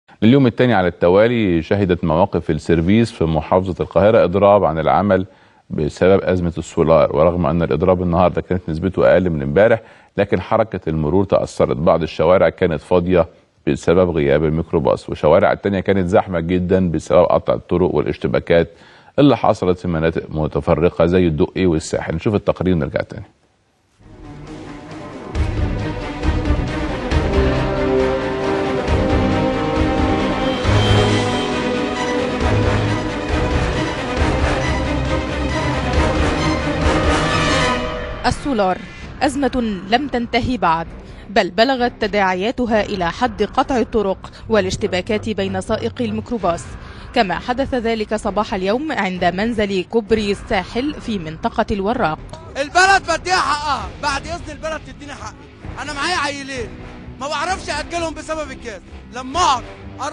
اليوم الثاني على التوالي شهدت مواقف السيرفيس في محافظة القاهرة إضراب عن العمل بسبب أزمة السولار ورغم أن الإضراب النهاردة كانت نسبته أقل من امبارح لكن حركة المرور تأثرت بعض الشوارع كانت فاضية بسبب غياب الميكروباص وشوارع التانية كانت زحمة جدا بسبب قطع الطرق والاشتباكات اللي حصلت في مناطق متفرقة زي الدقي والساحل نشوف التقرير ونرجع تاني السولار أزمة لم تنتهي بعد بل بلغت تداعياتها إلى حد قطع الطرق والاشتباكات بين سائقي الميكروباص كما حدث ذلك صباح اليوم عند منزل كوبري الساحل في منطقة الوراق البلد بديها حقها بعد اذن البلد تديني حقي انا معايا عيلين ما بعرفش اكلهم بسبب الجاز لما اقعد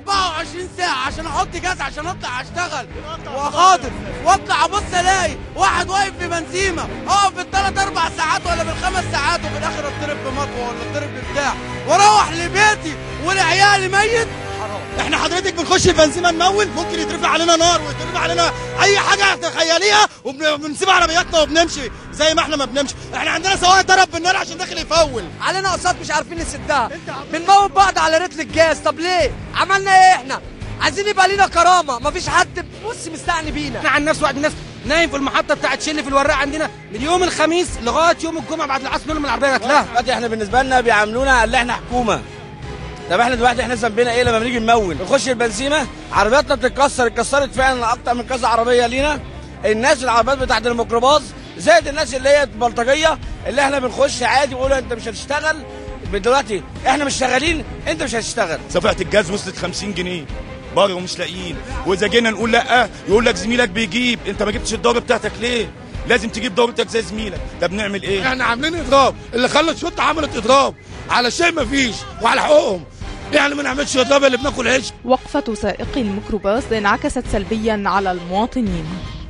24 ساعة عشان احط جاز عشان اطلع اشتغل واغادر واطلع ابص الاقي واحد واقف في بنزيمة اقف بالثلاث اربع ساعات ولا بالخمس ساعات وفي الاخر اضطرب بمطوة ولا اضطرب ببتاع واروح لبيتي ولعيالي ميت حرام احنا حضرتك بنخش البنزيمه نمول ممكن يترفع علينا نار ويترفع علينا اي حاجه تخيليها وبنسيب عربياتنا وبنمشي زي ما احنا ما بنمشي احنا عندنا سواق ضرب بالنار عشان داخل يفول علينا اقساط مش عارفين نسدها بنموت بعض على رتل الجاز طب ليه عملنا ايه احنا عايزين يبقى لينا كرامه مفيش حد بص مستعني بينا احنا عن نفس وقت الناس نايم في المحطه بتاعت شل في الوراق عندنا من يوم الخميس لغايه يوم الجمعه بعد العصر نقول من العربيه جات لها دلوقتي احنا بالنسبه لنا بيعاملونا اللي احنا حكومه طب احنا دلوقتي احنا ذنبنا ايه لما بنيجي نمول نخش البنزيمه عربياتنا بتتكسر اتكسرت فعلا اكتر من كذا عربيه لينا الناس العربيات بتاعت الميكروباص زائد الناس اللي هي البلطجيه اللي احنا بنخش عادي بيقولوا انت مش هتشتغل دلوقتي احنا مش شغالين انت مش هتشتغل صفحه الجاز وصلت 50 جنيه باغي ومش لاقيين واذا جينا نقول لا يقول لك زميلك بيجيب انت ما جبتش الدوره بتاعتك ليه لازم تجيب دورتك زي زميلك طب نعمل ايه احنا عاملين اضراب اللي خلت شرطه عملت اضراب على شيء ما فيش وعلى حقوقهم يعني ما نعملش اضراب اللي بناكل عيش وقفة سائقي الميكروباص انعكست سلبيا على المواطنين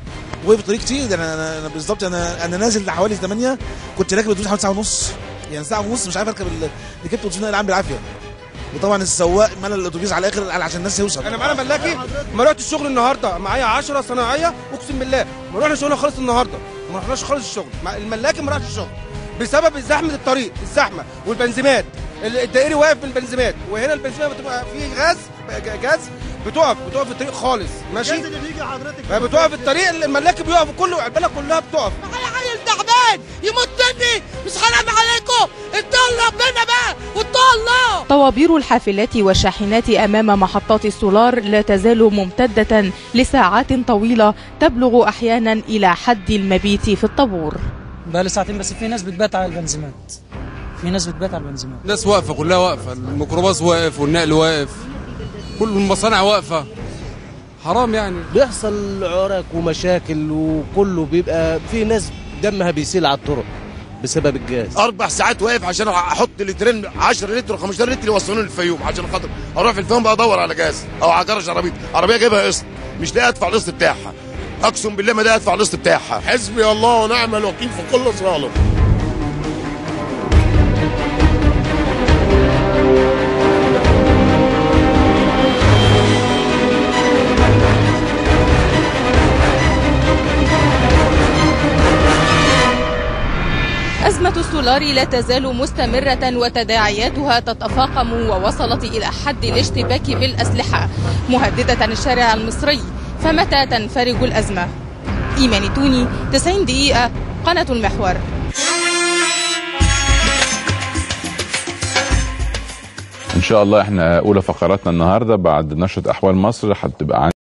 وقف طريق كتير ده انا انا, أنا بالظبط انا انا نازل حوالي 8 كنت راكب الاتوبيس حوالي ساعه ونص يعني ساعه ونص مش عارف اركب ال- ركبت اتوبيس النقل العام بالعافيه وطبعا السواق ملى الاتوبيس على الاخر عشان الناس توصل انا معانا ملاكي ما رحتش الشغل النهارده معايا 10 صناعيه اقسم بالله ما رحنا شغلنا خالص النهارده ما رحناش خالص الشغل مع- الملاكي ما راحش الشغل بسبب زحمه الطريق الزحمه والبنزيمات ال- الدائري واقف بالبنزيمات وهنا البنزيمه بتبقى فيه غاز ج- جاز بتقف بتقف في الطريق خالص ماشي اللي بيجي حضرتك بتقف الطريق الملاكي بيقف كله البلد كلها بتقف على عيل تعبان يموت مني مش حرام عليكم اتقوا ربنا بقى واتقوا الله طوابير الحافلات والشاحنات أمام محطات السولار لا تزال ممتدة لساعات طويلة تبلغ أحيانا إلى حد المبيت في الطابور بقى لي ساعتين بس في ناس بتبات على البنزيمات في ناس بتبات على البنزيمات الناس واقفه كلها واقفه الميكروباص واقف والنقل واقف كل المصانع واقفه حرام يعني بيحصل عرك ومشاكل وكله بيبقى في ناس دمها بيسيل على الطرق بسبب الجاز اربع ساعات واقف عشان احط لترين 10 لتر و15 لتر يوصلوني الفيوم عشان خاطر اروح في الفيوم بقى ادور على جاز او على جرج عربيتي عربيه جايبها قسط مش لاقي ادفع القسط بتاعها اقسم بالله ما ده ادفع القسط بتاعها حسبي الله ونعم الوكيل في كل ظالم أزمة السولار لا تزال مستمرة وتداعياتها تتفاقم ووصلت إلى حد الاشتباك بالأسلحة مهددة الشارع المصري فمتى تنفرج الأزمة؟ إيمان توني 90 دقيقة قناة المحور ان شاء الله احنا اولى فقراتنا النهارده بعد نشره احوال مصر هتبقى عن